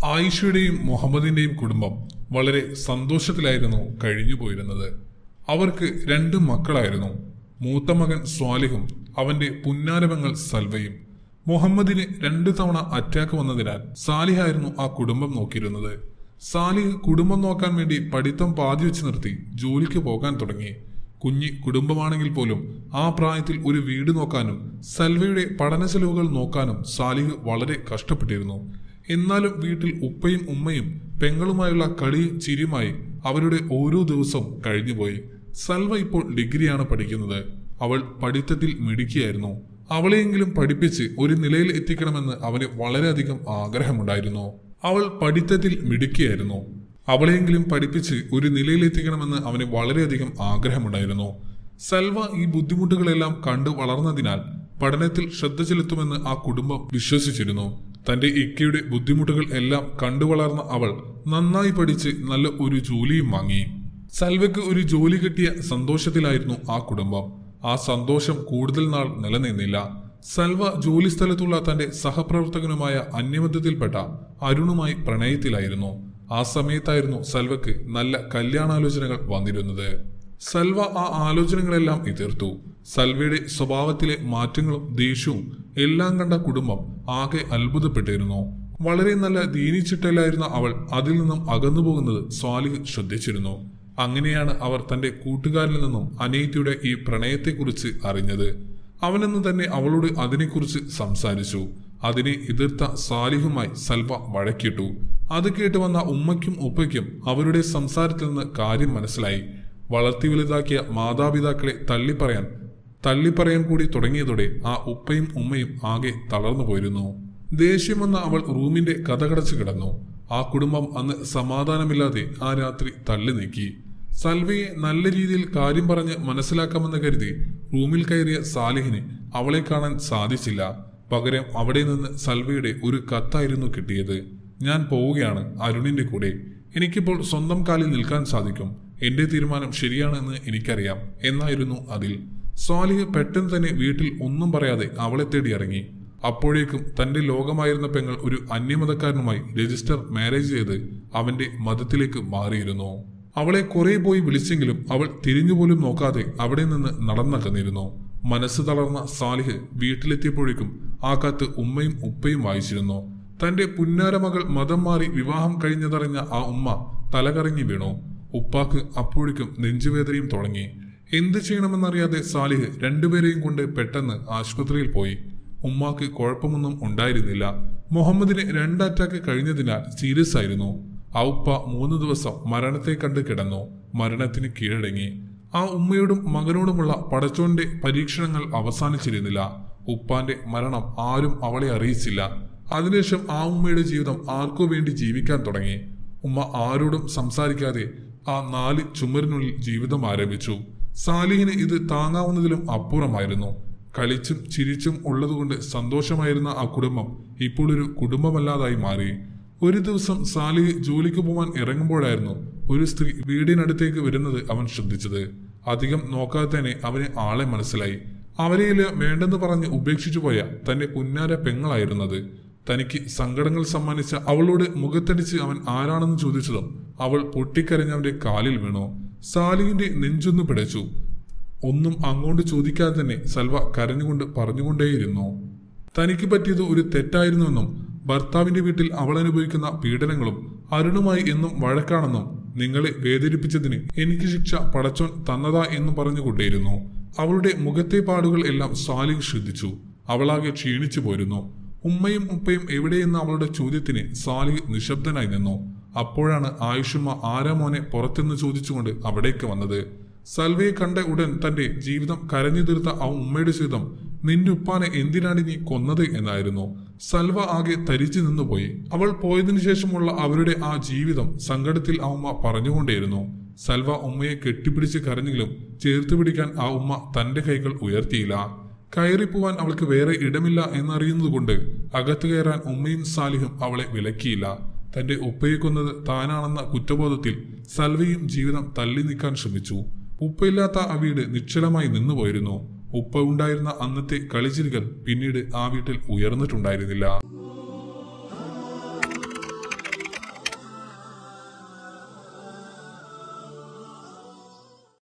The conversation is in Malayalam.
ആയിഷയുടെയും മുഹമ്മദിന്റെയും കുടുംബം വളരെ സന്തോഷത്തിലായിരുന്നു കഴിഞ്ഞുപോയിരുന്നത് അവർക്ക് രണ്ട് മക്കളായിരുന്നു മൂത്ത മകൻ സ്വാലിഹും അവന്റെ പുന്നാരമങ്ങൾ സൽവയും മുഹമ്മദിന് രണ്ടു തവണ അറ്റാക്ക് വന്നതിനാൽ സാലിഹായിരുന്നു ആ കുടുംബം നോക്കിയിരുന്നത് സാലിഹ് കുടുംബം നോക്കാൻ വേണ്ടി പഠിത്തം പാതി വെച്ച് നിർത്തി ജോലിക്ക് പോകാൻ തുടങ്ങി കുഞ്ഞി കുടുംബമാണെങ്കിൽ പോലും ആ പ്രായത്തിൽ ഒരു വീട് നോക്കാനും സൽവയുടെ പഠന ചെലവുകൾ നോക്കാനും സാലിഹ് വളരെ കഷ്ടപ്പെട്ടിരുന്നു എന്നാലും വീട്ടിൽ ഉപ്പയും ഉമ്മയും പെങ്ങളുമായുള്ള കളിയും ചിരിയുമായി അവരുടെ ഓരോ ദിവസവും കഴിഞ്ഞുപോയി സൽവ ഇപ്പോൾ ഡിഗ്രിയാണ് പഠിക്കുന്നത് അവൾ പഠിത്തത്തിൽ മിടുക്കിയായിരുന്നു അവളെയെങ്കിലും പഠിപ്പിച്ച് ഒരു നിലയിൽ എത്തിക്കണമെന്ന് അവന് വളരെയധികം ആഗ്രഹമുണ്ടായിരുന്നു അവൾ പഠിത്തത്തിൽ മിടുക്കിയായിരുന്നു അവളെയെങ്കിലും പഠിപ്പിച്ച് ഒരു നിലയിലെത്തിക്കണമെന്ന് അവന് വളരെയധികം ആഗ്രഹമുണ്ടായിരുന്നു സൽവ ഈ ബുദ്ധിമുട്ടുകളെല്ലാം കണ്ടു വളർന്നതിനാൽ പഠനത്തിൽ ശ്രദ്ധ ചെലുത്തുമെന്ന് ആ കുടുംബം വിശ്വസിച്ചിരുന്നു തന്റെ ഇക്കയുടെ ബുദ്ധിമുട്ടുകൾ എല്ലാം കണ്ടു വളർന്ന അവൾ നന്നായി പഠിച്ച് നല്ല ഒരു ജോലിയും വാങ്ങി സൽവയ്ക്ക് ഒരു ജോലി കിട്ടിയ സന്തോഷത്തിലായിരുന്നു ആ കുടുംബം ആ സന്തോഷം കൂടുതൽ നാൾ നിലനിന്നില്ല സൽവ ജോലി സ്ഥലത്തുള്ള തന്റെ സഹപ്രവർത്തകനുമായ അന്യമത്യത്തിൽപ്പെട്ട അരുണുമായി പ്രണയത്തിലായിരുന്നു ആ സമയത്തായിരുന്നു സൽവയ്ക്ക് നല്ല കല്യാണാലോചനകൾ വന്നിരുന്നത് സൽവ ആ ആലോചനകളെല്ലാം എതിർത്തു സൽവയുടെ സ്വഭാവത്തിലെ മാറ്റങ്ങളും ദേഷ്യവും എല്ലാം കണ്ട കുടുംബം ആകെ അത്ഭുതപ്പെട്ടിരുന്നു വളരെ നല്ല ദീനിച്ചിട്ടലായിരുന്ന അവൾ അതിൽ നിന്നും അകന്നു പോകുന്നത് സ്വാലിഹ് ശ്രദ്ധിച്ചിരുന്നു അങ്ങനെയാണ് അവർ തന്റെ കൂട്ടുകാരിൽ നിന്നും അനേറ്റിയുടെ ഈ പ്രണയത്തെക്കുറിച്ച് അറിഞ്ഞത് അവനെന്ന് തന്നെ അവളോട് അതിനെക്കുറിച്ച് സംസാരിച്ചു അതിനെ എതിർത്ത സാലിഹുമായി സൽവ വഴക്കിട്ടു അത് കേട്ട് വന്ന ഉമ്മയ്ക്കും ഉപ്പയ്ക്കും അവരുടെ സംസാരത്തിൽ നിന്ന് കാര്യം മനസ്സിലായി വളർത്തി വലുതാക്കിയ മാതാപിതാക്കളെ തള്ളിപ്പറയാൻ തള്ളിപ്പറയാൻ കൂടി തുടങ്ങിയതോടെ ആ ഉപ്പയും ഉമ്മയും ആകെ തളർന്നു പോയിരുന്നു ദേഷ്യം വന്ന അവൾ റൂമിന്റെ കഥകടച്ചു കിടന്നു ആ കുടുംബം അന്ന് സമാധാനമില്ലാതെ ആ രാത്രി തള്ളി നീക്കി സൽവയെ നല്ല രീതിയിൽ കാര്യം പറഞ്ഞ് മനസ്സിലാക്കാമെന്ന് കരുതി റൂമിൽ കയറിയ സാലിഹിന് അവളെ കാണാൻ സാധിച്ചില്ല പകരം അവിടെ നിന്ന് സൽവയുടെ ഒരു കത്തായിരുന്നു കിട്ടിയത് ഞാൻ പോവുകയാണ് അരുണിന്റെ കൂടെ എനിക്കിപ്പോൾ സ്വന്തം കാലിൽ നിൽക്കാൻ സാധിക്കും എന്റെ തീരുമാനം ശരിയാണെന്ന് എനിക്കറിയാം എന്നായിരുന്നു അതിൽ സ്വാലിഹ് പെട്ടെന്ന് തന്നെ വീട്ടിൽ ഒന്നും പറയാതെ അവളെ തേടി ഇറങ്ങി അപ്പോഴേക്കും തന്റെ ലോകമായിരുന്ന പെങ്ങൾ ഒരു അന്യമതക്കാരനുമായി രജിസ്റ്റർ മാരേജ് ചെയ്ത് അവന്റെ മതത്തിലേക്ക് മാറിയിരുന്നു അവളെ കുറെ പോയി വിളിച്ചെങ്കിലും അവൾ തിരിഞ്ഞുപോലും നോക്കാതെ അവിടെ നിന്ന് നടന്നകന്നിരുന്നു മനസ്സ് തളർന്ന സാലിഹ് വീട്ടിലെത്തിയപ്പോഴേക്കും ആ കത്ത് ഉമ്മയും ഉപ്പയും വായിച്ചിരുന്നു തന്റെ പുന്നാരമകൾ മതം മാറി വിവാഹം കഴിഞ്ഞതറിഞ്ഞ ആ ഉമ്മ തലകറങ്ങി വീണു ഉപ്പാക്ക് അപ്പോഴേക്കും നെഞ്ചുവേദനയും തുടങ്ങി എന്ത് ചെയ്യണമെന്നറിയാതെ സാലിഹ് രണ്ടുപേരെയും കൊണ്ട് പെട്ടെന്ന് ആശുപത്രിയിൽ പോയി ഉമ്മാക്ക് കുഴപ്പമൊന്നും ഉണ്ടായിരുന്നില്ല മുഹമ്മദിന് രണ്ട് അറ്റാക്ക് കഴിഞ്ഞതിനാൽ സീരിയസ് ആയിരുന്നു ആ ഉപ്പ മൂന്ന് ദിവസം മരണത്തെ കണ്ട് കിടന്നു മരണത്തിന് കീഴടങ്ങി ആ ഉമ്മയോടും മകനോടുമുള്ള പടച്ചോന്റെ പരീക്ഷണങ്ങൾ അവസാനിച്ചിരുന്നില്ല ഉപ്പാന്റെ മരണം ആരും അവളെ അറിയിച്ചില്ല അതിനുശേഷം ആ ഉമ്മയുടെ ജീവിതം ആർക്കു വേണ്ടി ജീവിക്കാൻ തുടങ്ങി ഉമ്മ ആരോടും സംസാരിക്കാതെ ആ നാല് ചുമരിനുള്ളിൽ ജീവിതം ആരംഭിച്ചു സാലിഹിന് ഇത് താങ്ങാവുന്നതിലും അപ്പുറമായിരുന്നു കളിച്ചും ചിരിച്ചും ഉള്ളതുകൊണ്ട് സന്തോഷമായിരുന്ന ആ കുടുംബം ഇപ്പോൾ ഒരു കുടുംബമല്ലാതായി മാറി ഒരു ദിവസം സാലിഹ് ജോലിക്ക് പോവാൻ ഇറങ്ങുമ്പോഴായിരുന്നു ഒരു സ്ത്രീ വീടിനടുത്തേക്ക് വരുന്നത് അവൻ ശ്രദ്ധിച്ചത് അധികം നോക്കാതെ തന്നെ അവന് ആളെ മനസ്സിലായി അവരെയില് വേണ്ടെന്ന് പറഞ്ഞ് ഉപേക്ഷിച്ചു പോയ തന്റെ പുന്നാര പെങ്ങളായിരുന്നത് തനിക്ക് സങ്കടങ്ങൾ സമ്മാനിച്ച അവളോട് മുഖത്തടിച്ച് അവൻ ആരാണെന്ന് ചോദിച്ചതും അവൾ പൊട്ടിക്കരഞ്ഞ് അവന്റെ കാലിൽ വീണു സാലിഹിന്റെ നെഞ്ചൊന്നു പിടച്ചു ഒന്നും അങ്ങോട്ട് ചോദിക്കാതെ തന്നെ സൽവ കരഞ്ഞുകൊണ്ട് പറഞ്ഞുകൊണ്ടേയിരുന്നു തനിക്ക് പറ്റിയത് ഒരു തെറ്റായിരുന്നുവെന്നും ഭർത്താവിന്റെ വീട്ടിൽ അവൾ അനുഭവിക്കുന്ന പീഡനങ്ങളും അരുണുമായി എന്നും വഴക്കാണെന്നും നിങ്ങളെ വേദനിപ്പിച്ചതിന് എനിക്ക് ശിക്ഷ പടച്ചോൻ തന്നതാ എന്ന് പറഞ്ഞുകൊണ്ടേയിരുന്നു അവളുടെ മുഖത്തെ പാടുകൾ എല്ലാം സാലിഹ് ശ്രദ്ധിച്ചു അവളാകെ ക്ഷീണിച്ചു പോയിരുന്നു ഉമ്മയും ഉപ്പയും എവിടെയെന്ന അവളുടെ ചോദ്യത്തിന് സാലിഹ് നിശബ്ദനായി നിന്നു അപ്പോഴാണ് ആയുഷുമ്മ ആരാ മോനെ പുറത്തെന്ന് ചോദിച്ചുകൊണ്ട് അവിടേക്ക് വന്നത് സൽവയെ കണ്ട ഉടൻ തന്റെ ജീവിതം കരഞ്ഞു തീർത്ത ആ ഉമ്മയുടെ ജീവിതം നിന്റെ ഉപ്പാനെ എന്തിനാണ് നീ കൊന്നത് എന്നായിരുന്നു സൽവ ആകെ തരിച്ചു നിന്നുപോയി അവൾ പോയതിനു ശേഷമുള്ള അവരുടെ ആ ജീവിതം സങ്കടത്തിൽ ആ ഉമ്മ പറഞ്ഞുകൊണ്ടേയിരുന്നു സൽവ ഉമ്മയെ കെട്ടിപ്പിടിച്ച് കരഞ്ഞെങ്കിലും ചേർത്ത് പിടിക്കാൻ ആ ഉമ്മ തന്റെ കൈകൾ ഉയർത്തിയില്ല കയറിപ്പോവാൻ അവൾക്ക് വേറെ ഇടമില്ല എന്നറിയുന്നതുകൊണ്ട് അകത്ത് കയറാൻ ഉമ്മയും സാലിഹും അവളെ വിലക്കിയില്ല തന്റെ ഉപ്പയെ കൊന്നത് താനാണെന്ന കുറ്റബോധത്തിൽ സൽവയും ജീവിതം തള്ളി നീക്കാൻ ശ്രമിച്ചു ഉപ്പയില്ലാത്ത ആ വീട് നിശ്ചലമായി നിന്നുപോയിരുന്നു ഉപ്പ ഉണ്ടായിരുന്ന അന്നത്തെ കളിച്ചിരികൾ പിന്നീട് ആ വീട്ടിൽ ഉയർന്നിട്ടുണ്ടായിരുന്നില്ല